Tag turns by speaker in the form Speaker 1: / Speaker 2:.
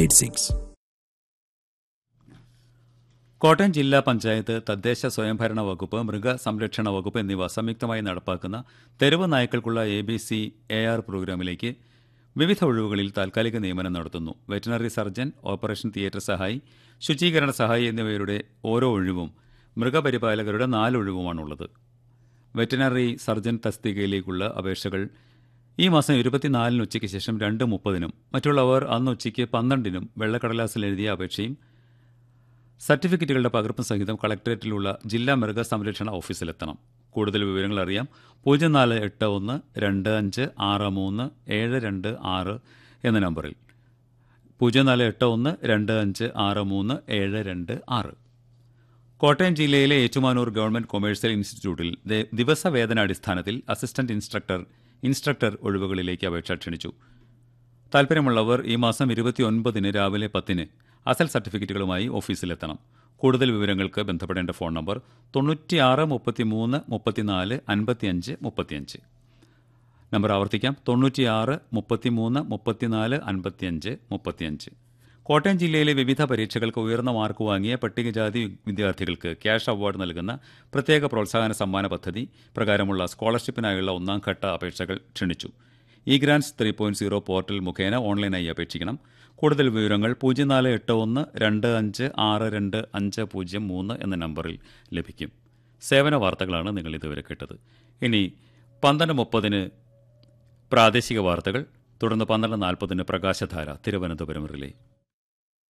Speaker 1: eight six
Speaker 2: Kottayam ജില്ലാ പഞ്ചായത്ത് തദ്ദേശ സ്വയംഭരണ വകുപ്പ് മൃഗസംരക്ഷണ വകുപ്പ് എന്നിവ സംയുക്തമായി നടപ്പാക്കുന്ന തെരുവ് നായ്ക്കൾക്കുള്ള A B C A R പ്രോഗ്രാമിലേക്ക് വിവിധ ഒഴിവുകളിൽ താൽക്കാലിക നിയമനം നടത്തുന്നു വെറ്റനറി സർജൻ ഓപ്പറേഷൻ തിയേറ്റർ സഹായി ശുചീകരണ സഹായി എന്നിവയുടെ ഓരോ ഒഴിവും മൃഗപരിപാലകരുടെ നാല് ഒഴിവുമാണുള്ളത് വെറ്റനറി സർജൻ തസ്തികയിലേക്കുള്ള അപേക്ഷകൾ ഈ മാസം ഇരുപത്തിനാലിന് ഉച്ചയ്ക്ക് ശേഷം രണ്ട് മുപ്പതിനും മറ്റുള്ളവർ അന്ന് ഉച്ചയ്ക്ക് പന്ത്രണ്ടിനും വെള്ളക്കടലാസിൽ എഴുതിയ അപേക്ഷയും സർട്ടിഫിക്കറ്റുകളുടെ പകർപ്പ് സഹിതം കളക്ടറേറ്റിലുള്ള ജില്ലാ മൃഗ സംരക്ഷണ ഓഫീസിലെത്തണം കൂടുതൽ വിവരങ്ങൾ അറിയാം പൂജ്യം നാല് എട്ട് ഒന്ന് രണ്ട് അഞ്ച് ആറ് മൂന്ന് ഏഴ് രണ്ട് ആറ് എന്ന നമ്പറിൽ പൂജ്യം നാല് എട്ട് ഒന്ന് രണ്ട് അഞ്ച് ആറ് മൂന്ന് ഏഴ് രണ്ട് ആറ് കോട്ടയം ജില്ലയിലെ ഏറ്റുമാനൂർ ഗവൺമെന്റ് കൊമേഴ്സ്യൽ ഇൻസ്റ്റിറ്റ്യൂട്ടിൽ ദേ- ദിവസവേതനാടിസ്ഥാനത്തിൽ അസിസ്റ്റന്റ് ഇൻസ്ട്രക്ടർ ഇൻസ്ട്രക്ടർ ഒഴിവുകളിലേക്ക് അപേക്ഷ ക്ഷണിച്ചു താൽപ്പര്യമുള്ളവർ ഈ മാസം ഇരുപത്തിയൊൻപതിന് രാവിലെ പത്തിന് അസൽ സർട്ടിഫിക്കറ്റുകളുമായി ഓഫീസിലെത്തണം കൂടുതൽ വിവരങ്ങൾക്ക് ബന്ധപ്പെടേണ്ട ഫോൺ നമ്പർ തൊണ്ണൂറ്റിയാറ് മുപ്പത്തിമൂന്ന് മുപ്പത്തിനാല് അൻപത്തിയഞ്ച് മുപ്പത്തിയഞ്ച് നമ്പർ ആവർത്തിക്കാം തൊണ്ണൂറ്റിയാറ് മുപ്പത്തിമൂന്ന് മുപ്പത്തിനാല് അൻപത്തിയഞ്ച് മുപ്പത്തിയഞ്ച് കോട്ടയം ജില്ലയിലെ വിവിധ പരീക്ഷകൾക്ക് ഉയർന്ന മാർക്ക് വാങ്ങിയ പട്ടികജാതി വിദ്യാർത്ഥികൾക്ക് ക്യാഷ് അവാർഡ് നൽകുന്ന പ്രത്യേക പ്രോത്സാഹന സമ്മാന പദ്ധതി പ്രകാരമുള്ള സ്കോളർഷിപ്പിനായുള്ള ഒന്നാം ഘട്ട അപേക്ഷകൾ ക്ഷണിച്ചു E grants three point zero portal മുഖേന ഓൺലൈനായി അപേക്ഷിക്കണം കൂടുതൽ വിവരങ്ങൾ പൂജ്യം നാല് എട്ട് ഒന്ന് രണ്ട് അഞ്ച് ആറ് രണ്ട് അഞ്ച് പൂജ്യം മൂന്ന് എന്ന നമ്പറിൽ ലഭിക്കും സേവന വാർത്തകളാണ് നിങ്ങൾ ഇതുവരെ കേട്ടത് ഇനി പന്ത്രണ്ട് മുപ്പതിന് പ്രാദേശിക വാർത്തകൾ തുടർന്ന് പന്ത്രണ്ട് നാൽപ്പതിന് പ്രകാശധാര തിരുവനന്തപുരം റിലേ